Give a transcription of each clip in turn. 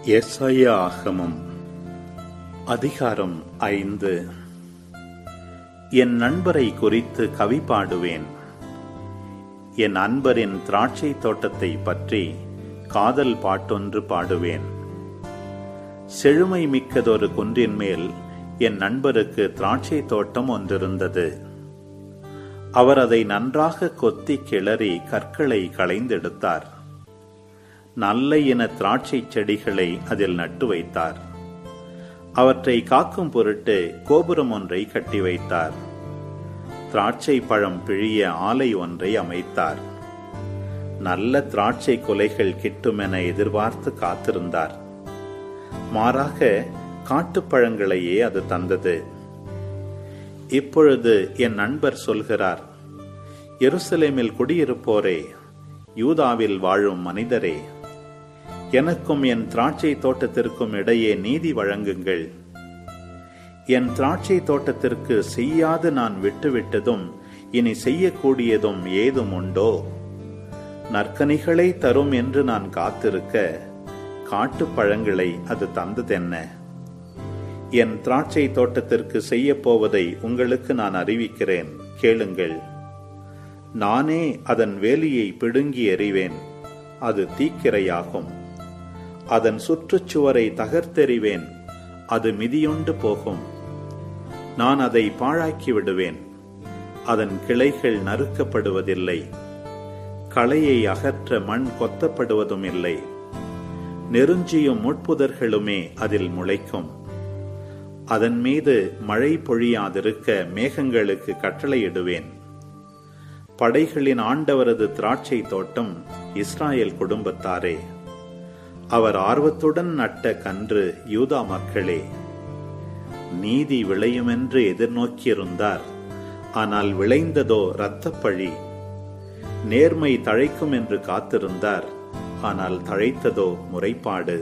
எஸ்ஐயா ஆகமம் அதிகாரம் ஐந்து என் நண்பரை குறித்து கவி பாடுவேன் என் அன்பரின் திராட்சை தோட்டத்தை பற்றி காதல் பாட்டொன்று பாடுவேன் செழுமை மிக்கதொரு குன்றின் மேல் என் நண்பருக்கு திராட்சை தோட்டம் ஒன்றிருந்தது அவர் அதை நன்றாக கொத்தி கிளறி கற்களை களைந்தெடுத்தார் நல்ல இன திராட்சை செடிகளை அதில் நட்டு வைத்தார் அவற்றை காக்கும் பொருட்டு கோபுரம் ஒன்றை கட்டி வைத்தார் திராட்சை பழம் பிழிய ஆலை ஒன்றை அமைத்தார் நல்ல திராட்சை கொலைகள் கிட்டுமென எதிர்பார்த்து காத்திருந்தார் மாறாக காட்டுப்பழங்களையே அது தந்தது இப்பொழுது என் நண்பர் சொல்கிறார் எருசலேமில் குடியிருப்போரே யூதாவில் வாழும் மனிதரே எனக்கும் என் திராட்சை தோட்டத்திற்கும் இடையே நீதி வழங்குங்கள் என் திராட்சை தோட்டத்திற்கு செய்யாது நான் விட்டுவிட்டதும் இனி செய்யக்கூடியதும் ஏதும் உண்டோ நற்கனிகளை தரும் என்று நான் காத்திருக்க காட்டுப் பழங்களை அது தந்ததென்ன என் திராட்சை தோட்டத்திற்கு செய்யப் போவதை உங்களுக்கு நான் அறிவிக்கிறேன் கேளுங்கள் நானே அதன் வேலியை பிடுங்கி எறிவேன் அது தீக்கிரையாகும் அதன் சுற்றுச்சுவரை தகர்த்தெறிவேன் அது மிதியுண்டு போகும் நான் அதை பாழாக்கி விடுவேன் அதன் கிளைகள் நறுக்கப்படுவதில்லை களையை அகற்ற மண் கொத்தப்படுவதும் இல்லை நெருஞ்சியும் முட்புதர்களுமே அதில் முளைக்கும் அதன் மீது மழை பொழியாதிருக்க மேகங்களுக்கு கட்டளையிடுவேன் படைகளின் ஆண்டவரது திராட்சை தோட்டம் இஸ்ராயல் குடும்பத்தாரே அவர் ஆர்வத்துடன் நட்ட கன்று யூதா மக்களே நீதி விளையுமென்று எதிர்நோக்கியிருந்தார் ஆனால் விளைந்ததோ இரத்தப்பழி நேர்மை தழைக்கும் என்று காத்திருந்தார் ஆனால் தழைத்ததோ முறைப்பாடு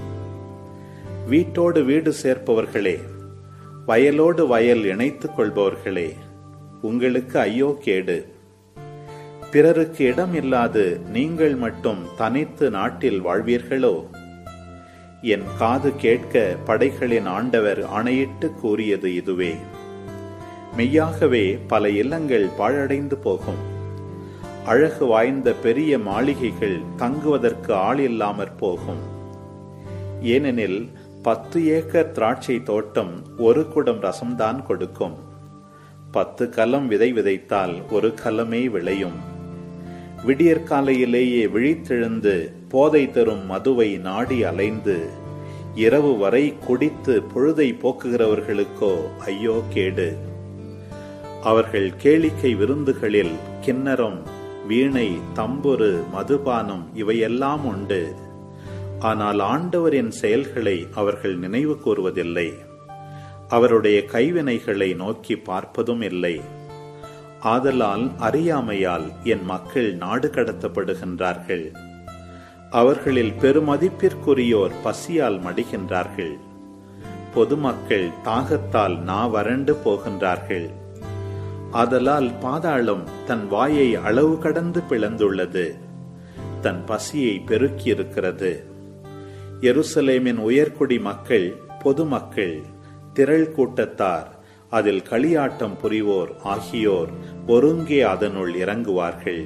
வீட்டோடு வீடு சேர்ப்பவர்களே வயலோடு வயல் இணைத்துக் கொள்பவர்களே உங்களுக்கு ஐயோ கேடு பிறருக்கு இடம் இல்லாது நீங்கள் மட்டும் தனித்து நாட்டில் வாழ்வீர்களோ என் காது கேட்க படைகளின் ஆண்டவர் ஆணையிட்டு கூறியது இதுவே மெய்யாகவே பல இல்லங்கள் பாழடைந்து போகும் அழகு வாய்ந்த பெரிய மாளிகைகள் தங்குவதற்கு ஆள் இல்லாமற் போகும் ஏனெனில் பத்து ஏக்கர் திராட்சை தோட்டம் ஒரு குடம் ரசம்தான் கொடுக்கும் பத்து கலம் விதை விதைத்தால் ஒரு கலமே விளையும் விடியற்காலையிலேயே விழித்தெழுந்து போதை தரும் மதுவை நாடி அலைந்து இரவு வரை குடித்து பொழுதை போக்குகிறவர்களுக்கோ ஐயோ கேடு அவர்கள் கேளிக்கை விருந்துகளில் கிண்ணறம் வீணை தம்புரு மதுபானம் இவையெல்லாம் உண்டு ஆனால் ஆண்டவரின் செயல்களை அவர்கள் நினைவு கூறுவதில்லை அவருடைய கைவினைகளை நோக்கி பார்ப்பதும் இல்லை ஆதலால் அறியாமையால் என் மக்கள் நாடு கடத்தப்படுகின்றார்கள் அவர்களில் பெருமதிப்பிற்குரியோர் பசியால் மடிகின்றார்கள் பொதுமக்கள் தாகத்தால் நா வறண்டு போகின்றார்கள் ஆதலால் பாதாளம் தன் வாயை அளவு கடந்து பிளந்துள்ளது தன் பசியை பெருக்கியிருக்கிறது எருசலேமின் உயர்குடி மக்கள் பொதுமக்கள் திரள் கூட்டத்தார் அதில் களியாட்டம் புரிவோர் ஆகியோர் ஒருங்கே அதனுள் இறங்குவார்கள்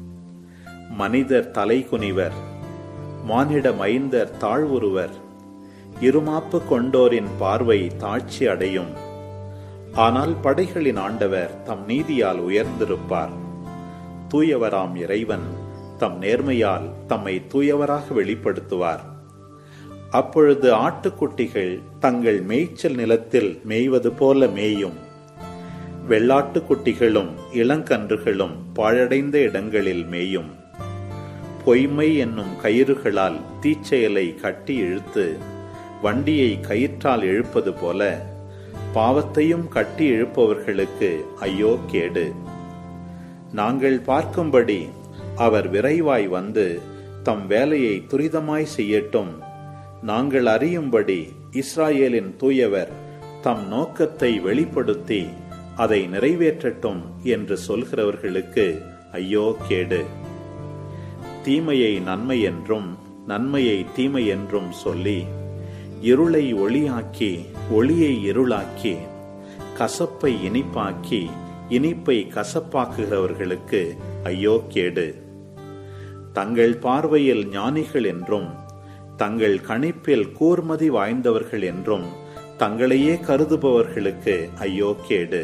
மனிதர் தலைகுனிவர் மானிட மைந்தர் தாழ்வுருவர் இருமாப்பு கொண்டோரின் பார்வை தாழ்ச்சி அடையும் ஆனால் படைகளின் ஆண்டவர் தம் நீதியால் உயர்ந்திருப்பார் தூயவராம் இறைவன் தம் நேர்மையால் தம்மை தூயவராக வெளிப்படுத்துவார் அப்பொழுது ஆட்டுக்குட்டிகள் தங்கள் மேய்ச்சல் நிலத்தில் மேய்வது போல மேயும் வெள்ளாட்டுக்குட்டிகளும் இளங்கன்றுகளும் பாழடைந்த இடங்களில் மேயும் பொய்மை என்னும் கயிறுகளால் தீச்செயலை கட்டி இழுத்து வண்டியை கயிற்றால் இழுப்பது போல பாவத்தையும் கட்டி இழுப்பவர்களுக்கு ஐயோ கேடு நாங்கள் பார்க்கும்படி அவர் விரைவாய் வந்து தம் வேலையை துரிதமாய் செய்யட்டும் நாங்கள் அறியும்படி இஸ்ராயேலின் தூயவர் தம் நோக்கத்தை வெளிப்படுத்தி அதை நிறைவேற்றட்டும் என்று சொல்கிறவர்களுக்கு ஐயோ கேடு தீமையை நன்மை என்றும் நன்மையை தீமை என்றும் சொல்லி இருளை ஒளியாக்கி ஒளியை இருளாக்கி கசப்பை இனிப்பாக்கி இனிப்பை கசப்பாக்குகிறவர்களுக்கு ஐயோ கேடு தங்கள் பார்வையில் ஞானிகள் என்றும் தங்கள் கணிப்பில் கூர்மதி வாய்ந்தவர்கள் என்றும் தங்களையே கருதுபவர்களுக்கு ஐயோ கேடு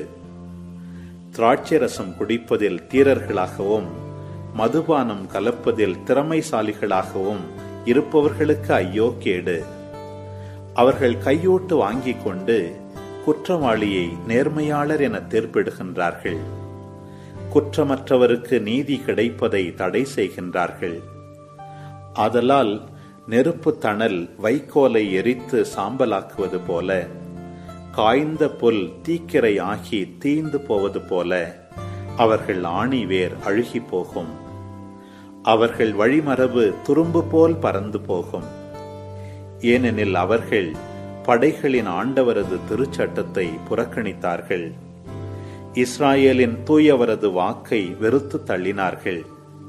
திராட்சரசம் குடிப்பதில் தீரர்களாகவும் மதுபானம் கலப்பதில் திறமைசாலிகளாகவும் இருப்பவர்களுக்கு ஐயோ கேடு அவர்கள் கையோட்டு வாங்கிக் கொண்டு குற்றவாளியை நேர்மையாளர் என தீர்ப்பிடுகின்றார்கள் குற்றமற்றவருக்கு நீதி கிடைப்பதை தடை செய்கின்றார்கள் ஆதலால் நெருப்பு தணல் வைக்கோலை எரித்து சாம்பலாக்குவது போல காய்ந்த புல் தீக்கிரை ஆகி தீந்து போவது போல அவர்கள் ஆணி வேர் அழுகி போகும் அவர்கள் வழிமரபு துரும்பு போல் பறந்து போகும் ஏனெனில் அவர்கள் படைகளின் ஆண்டவரது திருச்சட்டத்தை புறக்கணித்தார்கள் இஸ்ராயேலின் தூயவரது வாக்கை வெறுத்து தள்ளினார்கள்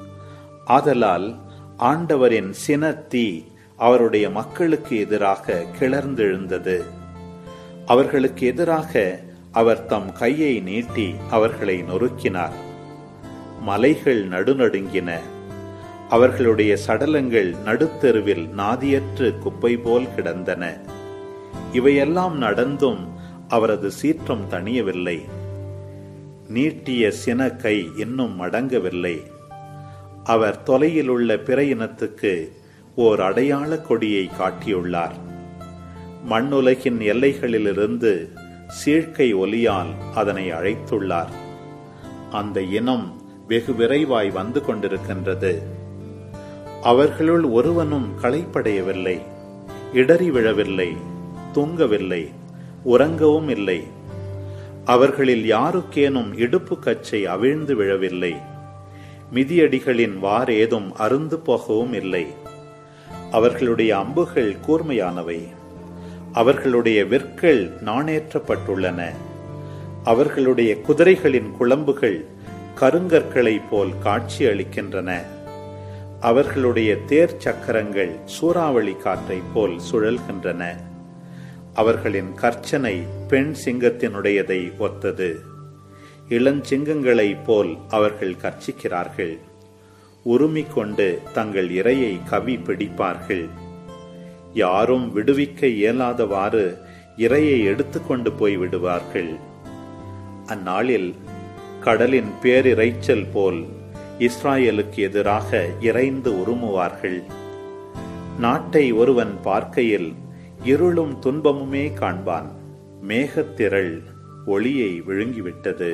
ஆதலால் ஆண்டவரின் சினத்தீ அவருடைய மக்களுக்கு எதிராக கிளர்ந்தெழுந்தது அவர்களுக்கு எதிராக அவர் தம் கையை நீட்டி அவர்களை நொறுக்கினார் மலைகள் நடுநடுங்கின அவர்களுடைய சடலங்கள் நடுத்தெருவில் நாதியற்று குப்பை போல் கிடந்தன இவையெல்லாம் நடந்தும் அவரது சீற்றம் தணியவில்லை நீட்டிய சின கை இன்னும் மடங்கவில்லை அவர் தொலையில் உள்ள பிற இனத்துக்கு ஓர் அடையாள கொடியை காட்டியுள்ளார் மண்ணுலகின் எல்லைகளிலிருந்து சீழ்க்கை ஒலியால் அதனை அழைத்துள்ளார் அந்த இனம் வெகு விரைவாய் வந்து கொண்டிருக்கின்றது அவர்களுள் ஒருவனும் களைப்படையவில்லை இடறி விழவில்லை தூங்கவில்லை உறங்கவும் இல்லை அவர்களில் யாருக்கேனும் இடுப்பு கச்சை அவிழ்ந்து விழவில்லை மிதியடிகளின் வாரேதும் அருந்து போகவும் இல்லை அவர்களுடைய அம்புகள் கூர்மையானவை அவர்களுடைய விற்கள் நாணேற்றப்பட்டுள்ளன அவர்களுடைய குதிரைகளின் குழம்புகள் கருங்கற்களைப் போல் காட்சி அளிக்கின்றன அவர்களுடைய தேர் சக்கரங்கள் சூறாவளி காற்றைப் போல் சுழல்கின்றன அவர்களின் கர்ச்சனை பெண் சிங்கத்தினுடையதை ஒத்தது இளஞ்சிங்கங்களைப் போல் அவர்கள் கர்ச்சிக்கிறார்கள் உருமிக் கொண்டு தங்கள் இரையை கவி பிடிப்பார்கள் யாரும் விடுவிக்க இயலாதவாறு இரையை எடுத்துக்கொண்டு போய் விடுவார்கள் அந்நாளில் கடலின் பேரிரைச்சல் போல் இஸ்ராயலுக்கு எதிராக இறைந்து உருமுவார்கள் நாட்டை ஒருவன் பார்க்கையில் இருளும் துன்பமுமே காண்பான் மேகத்திரள் ஒளியை விழுங்கிவிட்டது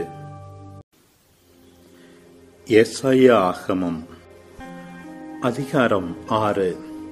எஸ்ஐயா ஆகமம் அதிகாரம் ஆறு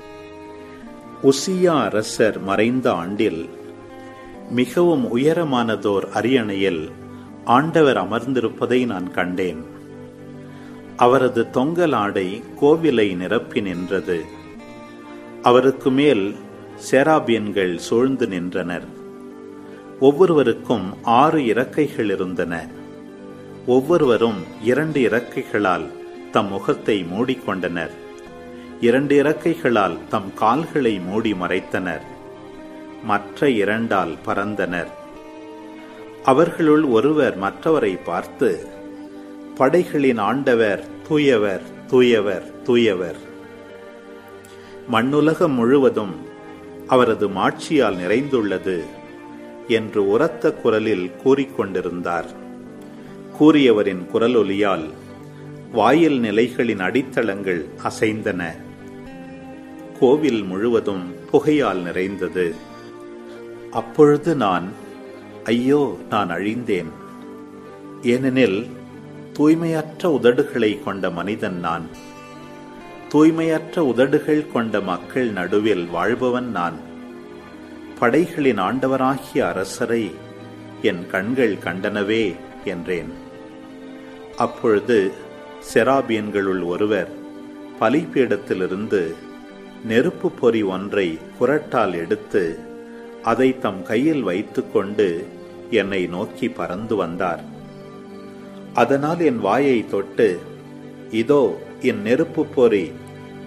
உசியா அரசர் மறைந்த ஆண்டில் மிகவும் உயரமானதோர் அரியணையில் ஆண்டவர் அமர்ந்திருப்பதை நான் கண்டேன் அவரது தொங்கல் ஆடை கோவிலை நிரப்பி நின்றது அவருக்கு மேல் சேராபியன்கள் சூழ்ந்து நின்றனர் ஒவ்வொருவருக்கும் ஆறு இறக்கைகள் இருந்தன ஒவ்வொருவரும் இரண்டு இறக்கைகளால் தம் முகத்தை மூடிக்கொண்டனர் இரண்டு இறக்கைகளால் தம் கால்களை மூடி மறைத்தனர் மற்ற இரண்டால் பறந்தனர் அவர்களுள் ஒருவர் மற்றவரை பார்த்து படைகளின் ஆண்டவர் தூயவர் தூயவர் தூயவர் மண்ணுலகம் முழுவதும் அவரது மாட்சியால் நிறைந்துள்ளது என்று உரத்த குரலில் கூறிக்கொண்டிருந்தார் கூறியவரின் குரலொலியால் வாயில் நிலைகளின் அடித்தளங்கள் அசைந்தன கோவில் முழுவதும் புகையால் நிறைந்தது அப்பொழுது நான் ஐயோ நான் அழிந்தேன் ஏனெனில் தூய்மையற்ற உதடுகளை கொண்ட மனிதன் நான் தூய்மையற்ற உதடுகள் கொண்ட மக்கள் நடுவில் வாழ்பவன் நான் படைகளின் ஆண்டவராகிய அரசரை என் கண்கள் கண்டனவே என்றேன் அப்பொழுது செராபியன்களுள் ஒருவர் பலிப்பீடத்திலிருந்து நெருப்பு பொறி ஒன்றை குரட்டால் எடுத்து அதை தம் கையில் வைத்துக்கொண்டு என்னை நோக்கி பறந்து வந்தார் அதனால் என் வாயை தொட்டு இதோ என் நெருப்பு பொறி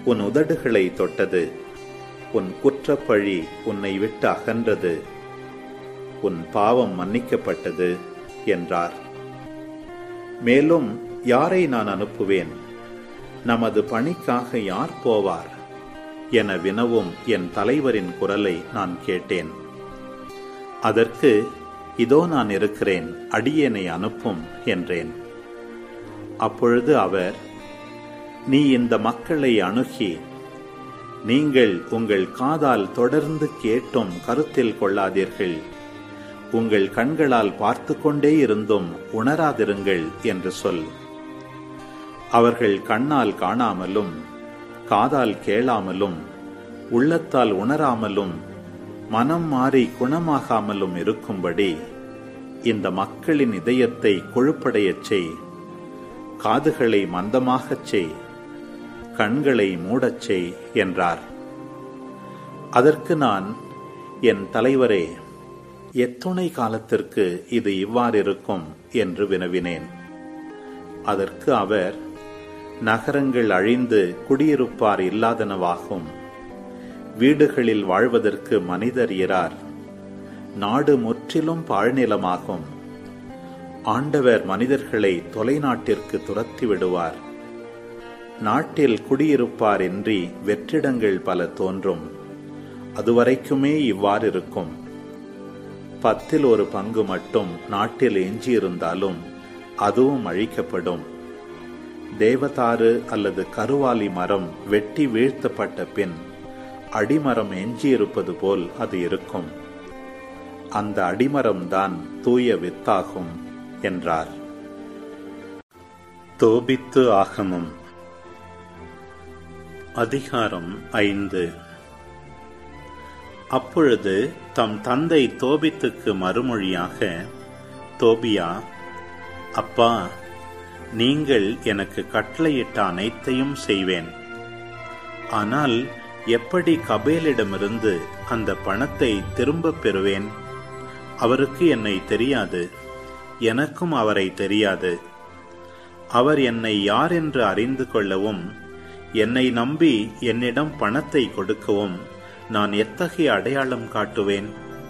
உன் உதடுகளை தொட்டது உன் குற்றப்பழி உன்னை விட்டு அகன்றது உன் பாவம் மன்னிக்கப்பட்டது என்றார் மேலும் யாரை நான் அனுப்புவேன் நமது பணிக்காக யார் போவார் என வினவும் என் தலைவரின் குரலை நான் கேட்டேன் அதற்கு இதோ நான் இருக்கிறேன் அடியேனை அனுப்பும் என்றேன் அப்பொழுது அவர் நீ இந்த மக்களை அணுகி நீங்கள் உங்கள் காதால் தொடர்ந்து கேட்டும் கருத்தில் கொள்ளாதீர்கள் உங்கள் கண்களால் பார்த்து கொண்டே இருந்தும் உணராதிருங்கள் என்று சொல் அவர்கள் கண்ணால் காணாமலும் காதால் கேளாமலும் உள்ளத்தால் உணராமலும் மனம் மாறி குணமாகாமலும் இருக்கும்படி இந்த மக்களின் இதயத்தை கொழுப்படையச் செய் காதுகளை மந்தமாகச் செய் கண்களை மூடச் செய் என்றார் அதற்கு நான் என் தலைவரே எத்துணை காலத்திற்கு இது இவ்வாறிருக்கும் என்று வினவினேன் அதற்கு அவர் நகரங்கள் அழிந்து குடியிருப்பார் இல்லாதனவாகும் வீடுகளில் வாழ்வதற்கு மனிதர் இரார் நாடு முற்றிலும் பாழ்நிலமாகும் ஆண்டவர் மனிதர்களை தொலைநாட்டிற்கு துரத்தி விடுவார் நாட்டில் குடியிருப்பார் இன்றி வெற்றிடங்கள் பல தோன்றும் அதுவரைக்குமே இவ்வாறு இருக்கும் பத்தில் ஒரு பங்கு மட்டும் நாட்டில் எஞ்சியிருந்தாலும் அதுவும் அழிக்கப்படும் தேவதாறு அல்லது கருவாலி மரம் வெட்டி வீழ்த்தப்பட்ட பின் அடிமரம் எஞ்சியிருப்பது போல் அது இருக்கும் அந்த அடிமரம்தான் தூய வித்தாகும் என்றார் தோபித்து ஆகமம் அதிகாரம் ஐந்து அப்பொழுது தம் தந்தை தோபித்துக்கு மறுமொழியாக தோபியா அப்பா நீங்கள் எனக்கு கட்டளையிட்ட அனைத்தையும் செய்வேன் ஆனால் எப்படி கபேலிடமிருந்து அந்த பணத்தை திரும்பப் பெறுவேன் அவருக்கு என்னை தெரியாது எனக்கும் அவரை தெரியாது அவர் என்னை யார் என்று அறிந்து கொள்ளவும் என்னை நம்பி என்னிடம் பணத்தை கொடுக்கவும் நான் எத்தகைய அடையாளம் காட்டுவேன்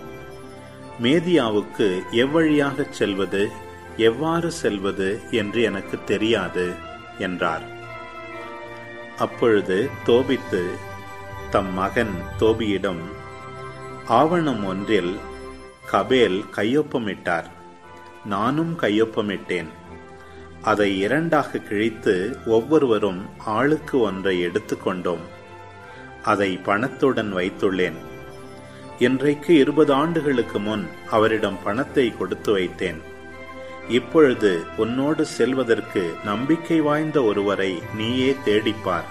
மேதியாவுக்கு எவ்வழியாகச் செல்வது எவ்வாறு செல்வது என்று எனக்கு தெரியாது என்றார் அப்பொழுது தோபித்து தம் மகன் தோபியிடம் ஆவணம் ஒன்றில் கபேல் கையொப்பமிட்டார் நானும் கையொப்பமிட்டேன் அதை இரண்டாக கிழித்து ஒவ்வொருவரும் ஆளுக்கு ஒன்றை எடுத்துக்கொண்டோம் அதை பணத்துடன் வைத்துள்ளேன் இன்றைக்கு இருபது ஆண்டுகளுக்கு முன் அவரிடம் பணத்தை கொடுத்து வைத்தேன் இப்பொழுது உன்னோடு செல்வதற்கு நம்பிக்கை வாய்ந்த ஒருவரை நீயே தேடிப்பார்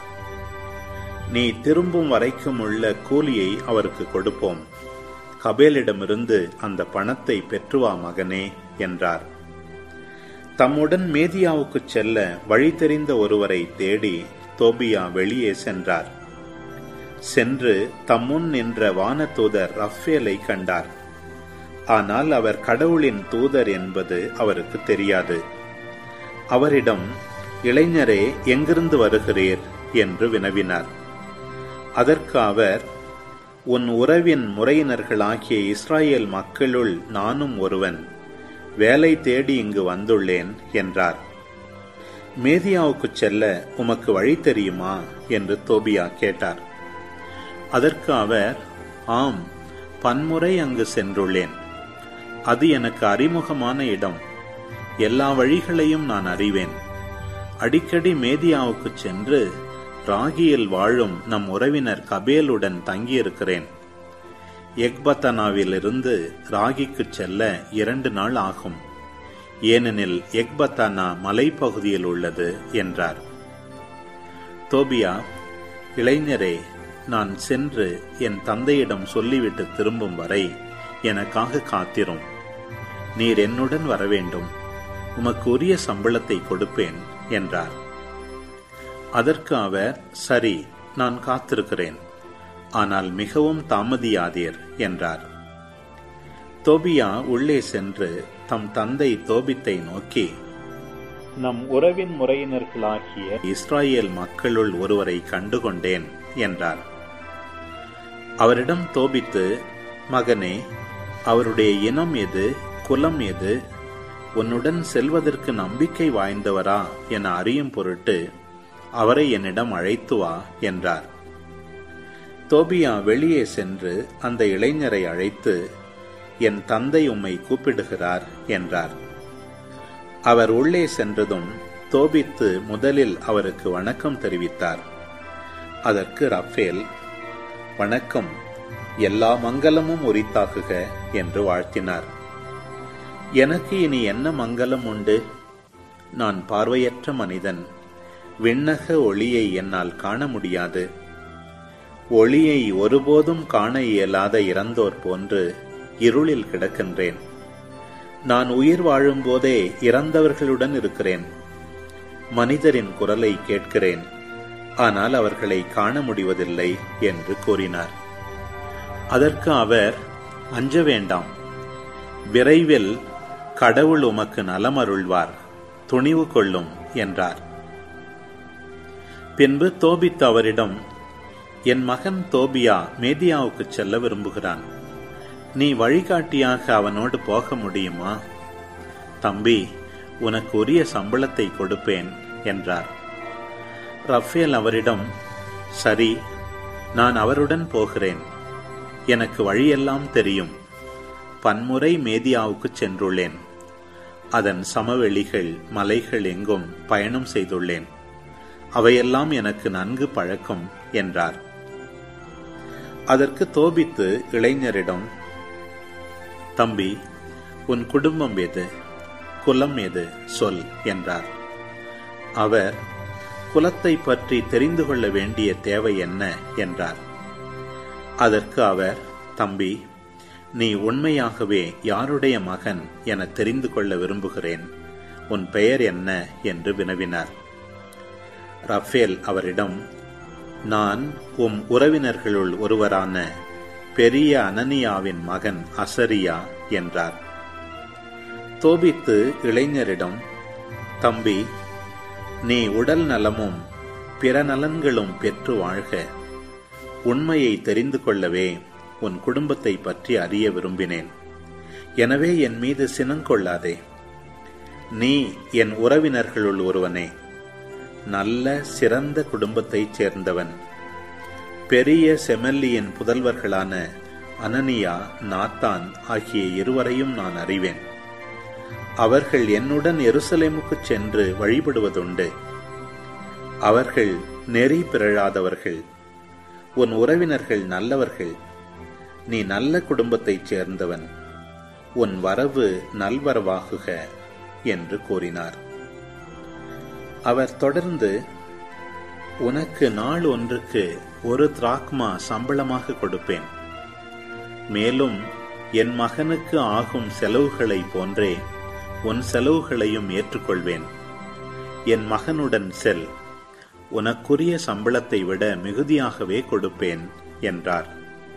நீ திரும்பும் வரைக்கும் உள்ள கூலியை அவருக்கு கொடுப்போம் கபேலிடமிருந்து அந்த பணத்தை பெற்றுவா மகனே என்றார் தம்முடன் மேதியாவுக்கு செல்ல வழி தெரிந்த ஒருவரை தேடி தோபியா வெளியே சென்றார் சென்று தம்முன் நின்ற வானதூதர் ரஃபேலை கண்டார் ஆனால் அவர் கடவுளின் தூதர் என்பது அவருக்கு தெரியாது அவரிடம் இளைஞரே எங்கிருந்து வருகிறீர் என்று வினவினார் அதற்கு அவர் உன் உறவின் முறையினர்களாகிய இஸ்ராயேல் மக்களுள் நானும் ஒருவன் வேலை தேடி இங்கு வந்துள்ளேன் என்றார் மேதியாவுக்கு செல்ல உமக்கு வழி தெரியுமா என்று தோபியா கேட்டார் அதற்கு அவர் ஆம் பன்முறை அங்கு சென்றுள்ளேன் அது எனக்கு அறிமுகமான இடம் எல்லா வழிகளையும் நான் அறிவேன் அடிக்கடி மேதியாவுக்கு சென்று ராகியில் வாழும் நம் உறவினர் கபேலுடன் தங்கியிருக்கிறேன் எக்பத்தனாவிலிருந்து ராகிக்கு செல்ல இரண்டு நாள் ஆகும் ஏனெனில் எக்பத்தானா மலைப்பகுதியில் உள்ளது என்றார் தோபியா இளைஞரே நான் சென்று என் தந்தையிடம் சொல்லிவிட்டு திரும்பும் வரை எனக்காக காத்திரும் நீர் என்னுடன் வர வேண்டும் உமக்கு உரிய சம்பளத்தை கொடுப்பேன் என்றார் அதற்கு அவர் சரி நான் காத்திருக்கிறேன் ஆனால் மிகவும் தாமதியாதீர் என்றார் தோபியா உள்ளே சென்று தம் தந்தை தோபித்தை நோக்கி நம் உறவின் முறையினர்களாகிய இஸ்ராயேல் மக்களுள் ஒருவரை கண்டுகொண்டேன் என்றார் அவரிடம் தோபித்து மகனே அவருடைய இனம் எது குலம் எது உன்னுடன் செல்வதற்கு நம்பிக்கை வாய்ந்தவரா என அறியும் பொருட்டு அவரை என்னிடம் அழைத்து வா என்றார் தோபியா வெளியே சென்று அந்த இளைஞரை அழைத்து என் தந்தை உம்மை கூப்பிடுகிறார் என்றார் அவர் உள்ளே சென்றதும் தோபித்து முதலில் அவருக்கு வணக்கம் தெரிவித்தார் அதற்கு ரஃபேல் வணக்கம் எல்லா மங்கலமும் உரித்தாகுக என்று வாழ்த்தினார் எனக்கு இனி என்ன மங்கலம் உண்டு நான் பார்வையற்ற மனிதன் விண்ணக ஒளியை என்னால் காண முடியாது ஒளியை ஒருபோதும் காண இயலாத இறந்தோர் போன்று இருளில் கிடக்கின்றேன் நான் உயிர் வாழும்போதே இறந்தவர்களுடன் இருக்கிறேன் மனிதரின் குரலை கேட்கிறேன் ஆனால் அவர்களை காண முடிவதில்லை என்று கூறினார் அதற்கு அவர் அஞ்ச வேண்டாம் விரைவில் கடவுள் உமக்கு நலமருள்வார் துணிவு கொள்ளும் என்றார் பின்பு தோபித் அவரிடம் என் மகன் தோபியா மேதியாவுக்கு செல்ல விரும்புகிறான் நீ வழிகாட்டியாக அவனோடு போக முடியுமா தம்பி உனக்கு உரிய சம்பளத்தை கொடுப்பேன் என்றார் ரஃபேல் அவரிடம் சரி நான் அவருடன் போகிறேன் எனக்கு வழியெல்லாம் தெரியும் பன்முறை மேதியாவுக்கு சென்றுள்ளேன் அதன் சமவெளிகள் மலைகள் எங்கும் பயணம் செய்துள்ளேன் அவையெல்லாம் எனக்கு நன்கு பழக்கம் என்றார் அதற்கு தோபித்து இளைஞரிடம் தம்பி உன் குடும்பம் எது குலம் எது சொல் என்றார் அவர் குலத்தை பற்றி தெரிந்து கொள்ள வேண்டிய தேவை என்ன என்றார் அதற்கு அவர் தம்பி நீ உண்மையாகவே யாருடைய மகன் என தெரிந்து கொள்ள விரும்புகிறேன் உன் பெயர் என்ன என்று வினவினார் ரஃபேல் அவரிடம் நான் உம் உறவினர்களுள் ஒருவரான பெரிய அனனியாவின் மகன் அசரியா என்றார் தோபித்து இளைஞரிடம் தம்பி நீ உடல் நலமும் பிற நலன்களும் பெற்று வாழ்க உண்மையை தெரிந்து கொள்ளவே உன் குடும்பத்தை பற்றி அறிய விரும்பினேன் எனவே என் மீது சினங்கொள்ளாதே நீ என் உறவினர்களுள் ஒருவனே நல்ல சிறந்த குடும்பத்தைச் சேர்ந்தவன் பெரிய செமல்லியின் புதல்வர்களான அனனியா நாத்தான் ஆகிய இருவரையும் நான் அறிவேன் அவர்கள் என்னுடன் எருசலேமுக்குச் சென்று வழிபடுவதுண்டு அவர்கள் நெறி பிறழாதவர்கள் உன் உறவினர்கள் நல்லவர்கள் நீ நல்ல குடும்பத்தைச் சேர்ந்தவன் உன் வரவு நல்வரவாகுக என்று கூறினார் அவர் தொடர்ந்து உனக்கு நாள் ஒன்றுக்கு ஒரு திராக்மா சம்பளமாக கொடுப்பேன் மேலும் என் மகனுக்கு ஆகும் செலவுகளை போன்றே உன் செலவுகளையும் ஏற்றுக்கொள்வேன் என் மகனுடன் செல் உனக்குரிய சம்பளத்தை விட மிகுதியாகவே கொடுப்பேன் என்றார்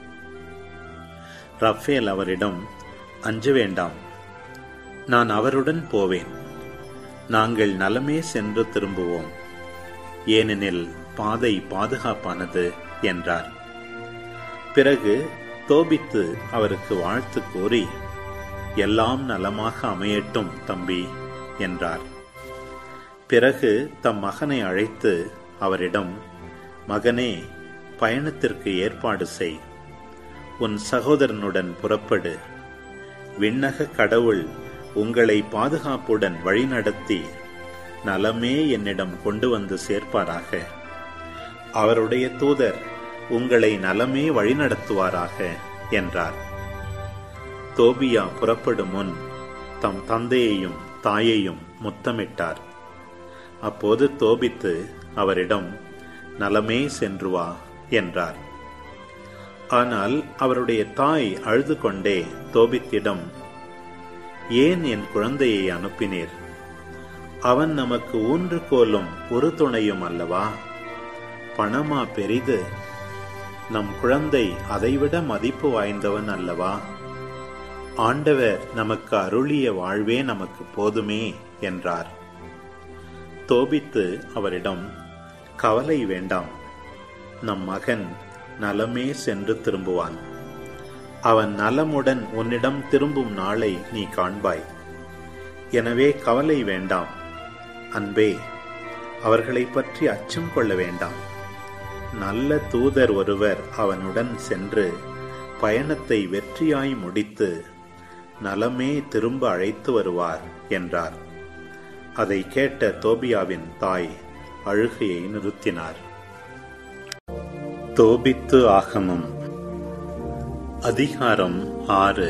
ரஃபேல் அவரிடம் அஞ்ச வேண்டாம் நான் அவருடன் போவேன் நாங்கள் நலமே சென்று திரும்புவோம் ஏனெனில் பாதை பாதுகாப்பானது என்றார் பிறகு தோபித்து அவருக்கு வாழ்த்து கூறி எல்லாம் நலமாக அமையட்டும் தம்பி என்றார் பிறகு தம் மகனை அழைத்து அவரிடம் மகனே பயணத்திற்கு ஏற்பாடு செய் உன் சகோதரனுடன் புறப்படு விண்ணக கடவுள் உங்களை பாதுகாப்புடன் வழிநடத்தி நலமே என்னிடம் கொண்டு வந்து சேர்ப்பாராக அவருடைய தூதர் உங்களை நலமே வழிநடத்துவாராக என்றார் தோபியா புறப்படும் முன் தம் தந்தையையும் தாயையும் முத்தமிட்டார் அப்போது தோபித்து அவரிடம் நலமே சென்று வா என்றார் ஆனால் அவருடைய தாய் அழுது கொண்டே தோபித்திடம் ஏன் என் குழந்தையை அனுப்பினீர் அவன் நமக்கு ஊன்றுகோலும் ஒரு துணையும் அல்லவா பணமா பெரிது நம் குழந்தை அதைவிட மதிப்பு வாய்ந்தவன் அல்லவா ஆண்டவர் நமக்கு அருளிய வாழ்வே நமக்கு போதுமே என்றார் தோபித்து அவரிடம் கவலை வேண்டாம் நம் மகன் நலமே சென்று திரும்புவான் அவன் நலமுடன் உன்னிடம் திரும்பும் நாளை நீ காண்பாய் எனவே கவலை வேண்டாம் அன்பே அவர்களை பற்றி அச்சம் கொள்ள வேண்டாம் நல்ல தூதர் ஒருவர் அவனுடன் சென்று பயணத்தை வெற்றியாய் முடித்து நலமே திரும்ப அழைத்து வருவார் என்றார் அதை கேட்ட தோபியாவின் தாய் அழுகையை நிறுத்தினார் தோபித்து ஆகமம் அதிகாரம் ஆறு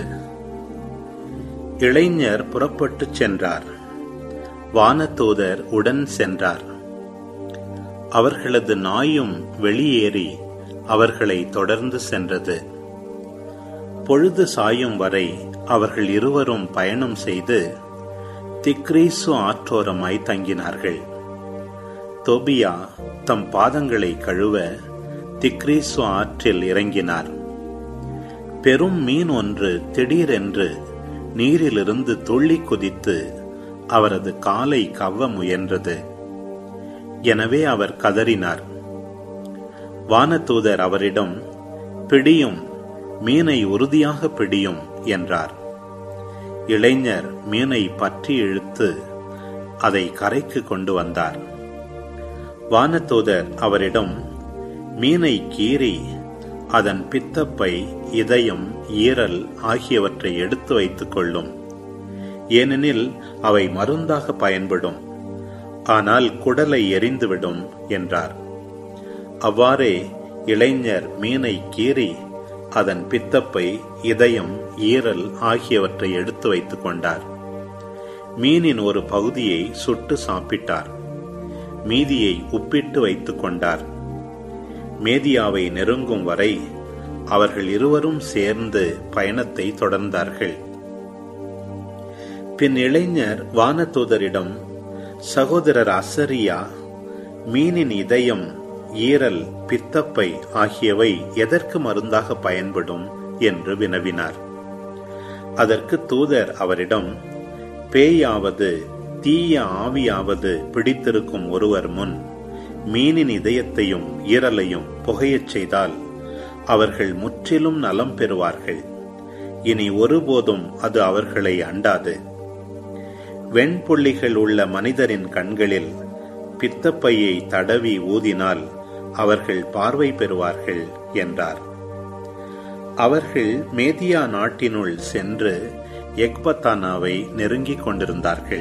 இளைஞர் புறப்பட்டுச் சென்றார் வானதூதர் உடன் சென்றார் அவர்களது நாயும் வெளியேறி அவர்களை தொடர்ந்து சென்றது பொழுது சாயும் வரை அவர்கள் இருவரும் பயணம் செய்து திக்ரீசு ஆற்றோரமாய் தங்கினார்கள் தோபியா தம் பாதங்களை கழுவ திக்ரீசு ஆற்றில் இறங்கினார் பெரும் மீன் ஒன்று திடீரென்று நீரிலிருந்து துள்ளி குதித்து அவரது காலை கவ்வ முயன்றது எனவே அவர் கதறினார் வானதூதர் அவரிடம் பிடியும் மீனை உறுதியாக பிடியும் என்றார் இளைஞர் மீனை பற்றி இழுத்து அதை கரைக்கு கொண்டு வந்தார் வானதூதர் அவரிடம் மீனை கீறி அதன் பித்தப்பை இதயம் ஈரல் ஆகியவற்றை எடுத்து வைத்துக் கொள்ளும் ஏனெனில் அவை மருந்தாக பயன்படும் ஆனால் குடலை எரிந்துவிடும் என்றார் அவ்வாறே இளைஞர் மீனை கீறி அதன் பித்தப்பை இதயம் ஈரல் ஆகியவற்றை எடுத்து வைத்துக் கொண்டார் மீனின் ஒரு பகுதியை சுட்டு சாப்பிட்டார் மீதியை உப்பிட்டு வைத்துக் கொண்டார் மேதியாவை நெருங்கும் வரை அவர்கள் இருவரும் சேர்ந்து பயணத்தை தொடர்ந்தார்கள் பின் இளைஞர் வானதூதரிடம் சகோதரர் அசரியா மீனின் இதயம் ஈரல் பித்தப்பை ஆகியவை எதற்கு மருந்தாக பயன்படும் என்று வினவினார் அதற்கு தூதர் அவரிடம் பேயாவது தீய ஆவியாவது பிடித்திருக்கும் ஒருவர் முன் மீனின் இதயத்தையும் ஈரலையும் புகையச் செய்தால் அவர்கள் முற்றிலும் நலம் பெறுவார்கள் இனி ஒருபோதும் அது அவர்களை அண்டாது வெண்புள்ளிகள் உள்ள மனிதரின் கண்களில் பித்தப்பையை தடவி ஊதினால் அவர்கள் பார்வை பெறுவார்கள் என்றார் அவர்கள் மேதியா நாட்டினுள் சென்று எக்பத்தானாவை நெருங்கிக் கொண்டிருந்தார்கள்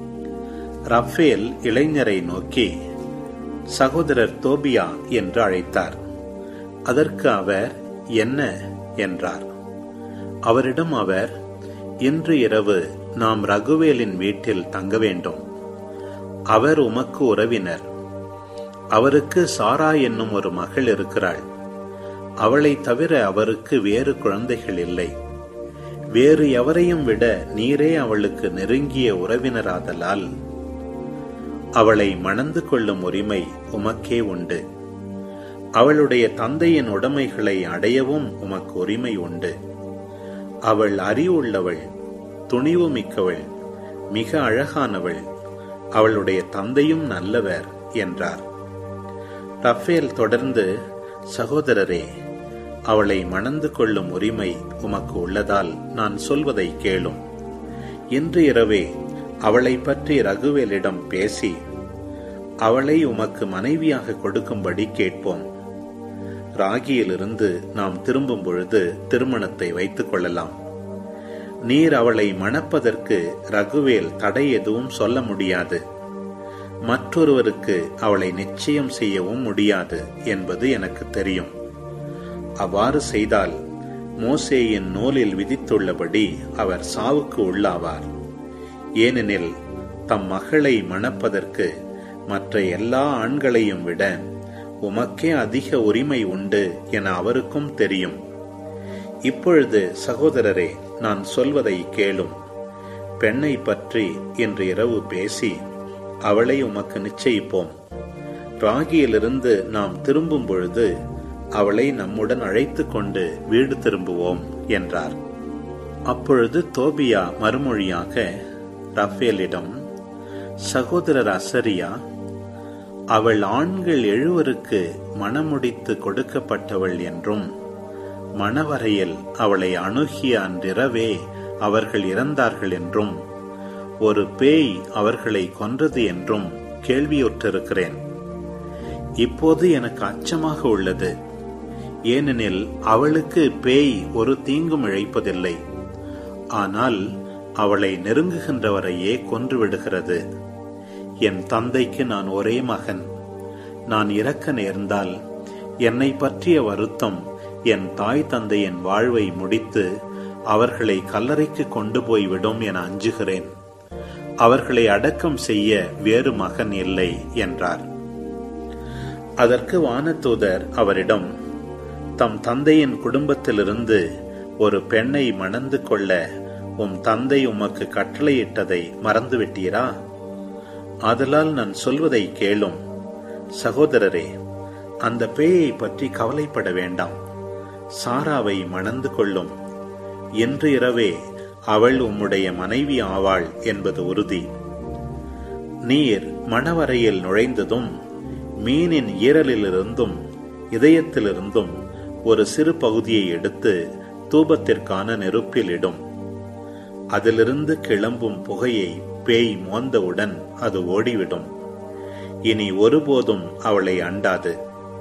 ரஃபேல் இளைஞரை நோக்கி சகோதரர் தோபியா என்று அழைத்தார் அதற்கு அவர் என்ன என்றார் அவரிடம் அவர் இன்று இரவு நாம் ரகுவேலின் வீட்டில் தங்க வேண்டும் அவர் உமக்கு உறவினர் அவருக்கு சாரா என்னும் ஒரு மகள் இருக்கிறாள் அவளை தவிர அவருக்கு வேறு குழந்தைகள் இல்லை வேறு எவரையும் விட நீரே அவளுக்கு நெருங்கிய உறவினராதலால் அவளை மணந்து கொள்ளும் உரிமை உமக்கே உண்டு அவளுடைய தந்தையின் உடைமைகளை அடையவும் உமக்கு உரிமை உண்டு அவள் அறிவுள்ளவள் துணிவு மிக்கவள் மிக அழகானவள் அவளுடைய தந்தையும் நல்லவர் என்றார் ரஃபேல் தொடர்ந்து சகோதரரே அவளை மணந்து கொள்ளும் உரிமை உமக்கு உள்ளதால் நான் சொல்வதை கேளும் இன்று இரவே அவளை பற்றி ரகுவேலிடம் பேசி அவளை உமக்கு மனைவியாக கொடுக்கும்படி கேட்போம் ராகியிலிருந்து நாம் திரும்பும் பொழுது திருமணத்தை வைத்துக் கொள்ளலாம் நீர் அவளை மணப்பதற்கு ரகுவேல் தடை எதுவும் சொல்ல முடியாது மற்றொருவருக்கு அவளை நிச்சயம் செய்யவும் முடியாது என்பது எனக்கு தெரியும் அவ்வாறு செய்தால் மோசேயின் நூலில் விதித்துள்ளபடி அவர் சாவுக்கு உள்ளாவார் ஏனெனில் தம் மகளை மணப்பதற்கு மற்ற எல்லா ஆண்களையும் விட உமக்கே அதிக உரிமை உண்டு என அவருக்கும் தெரியும் இப்பொழுது சகோதரரே நான் சொல்வதை கேளும் பெண்ணை பற்றி இன்று இரவு பேசி அவளை உமக்கு நிச்சயிப்போம் ராகியிலிருந்து நாம் திரும்பும் பொழுது அவளை நம்முடன் அழைத்து கொண்டு வீடு திரும்புவோம் என்றார் அப்பொழுது தோபியா மறுமொழியாக ரஃபேலிடம் சகோதரர் அசரியா அவள் ஆண்கள் எழுவருக்கு மணமுடித்து கொடுக்கப்பட்டவள் என்றும் மணவரையில் அவளை அணுகிய அன்றிரவே அவர்கள் இறந்தார்கள் என்றும் ஒரு பேய் அவர்களை கொன்றது என்றும் கேள்வியுற்றிருக்கிறேன் இப்போது எனக்கு அச்சமாக உள்ளது ஏனெனில் அவளுக்கு பேய் ஒரு தீங்கும் இழைப்பதில்லை ஆனால் அவளை நெருங்குகின்றவரையே கொன்றுவிடுகிறது என் தந்தைக்கு நான் ஒரே மகன் நான் இறக்க நேர்ந்தால் என்னை பற்றிய வருத்தம் என் தாய் தந்தையின் வாழ்வை முடித்து அவர்களை கல்லறைக்கு கொண்டு போய்விடும் என அஞ்சுகிறேன் அவர்களை அடக்கம் செய்ய வேறு மகன் இல்லை என்றார் அதற்கு வானதூதர் அவரிடம் தம் தந்தையின் குடும்பத்திலிருந்து ஒரு பெண்ணை மணந்து கொள்ள உம் தந்தை உமக்கு கட்டளையிட்டதை மறந்துவிட்டீரா ஆதலால் நான் சொல்வதை கேளும் சகோதரரே அந்த பேயை பற்றி கவலைப்பட வேண்டாம் சாராவை மணந்து கொள்ளும் இன்று இரவே அவள் உம்முடைய மனைவி ஆவாள் என்பது உறுதி நீர் மணவரையில் நுழைந்ததும் மீனின் ஈரலிலிருந்தும் இதயத்திலிருந்தும் ஒரு சிறு பகுதியை எடுத்து தூபத்திற்கான நெருப்பில் இடும் அதிலிருந்து கிளம்பும் புகையை பேய் மோந்தவுடன் அது ஓடிவிடும் இனி ஒருபோதும் அவளை அண்டாது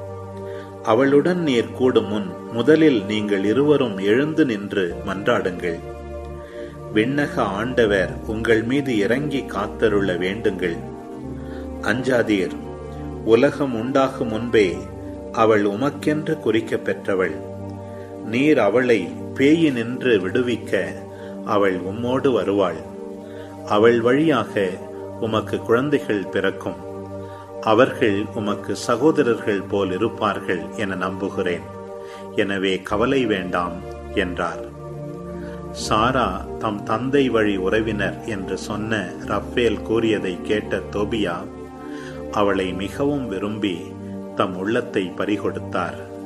அவளுடன் நீர் கூடும் முன் முதலில் நீங்கள் இருவரும் எழுந்து நின்று மன்றாடுங்கள் விண்ணக ஆண்டவர் உங்கள் மீது இறங்கி காத்தருள வேண்டுங்கள் அஞ்சாதீர் உலகம் உண்டாகும் முன்பே அவள் உமக்கென்று குறிக்கப் பெற்றவள் நீர் அவளை பேயினின்று விடுவிக்க அவள் உம்மோடு வருவாள் அவள் வழியாக உமக்கு குழந்தைகள் பிறக்கும் அவர்கள் உமக்கு சகோதரர்கள் போல் இருப்பார்கள் என நம்புகிறேன் எனவே கவலை வேண்டாம் என்றார் சாரா தம் தந்தை வழி உறவினர் என்று சொன்ன ரஃபேல் கூறியதை கேட்ட தோபியா அவளை மிகவும் விரும்பி தம் உள்ளத்தை பறிகொடுத்தார்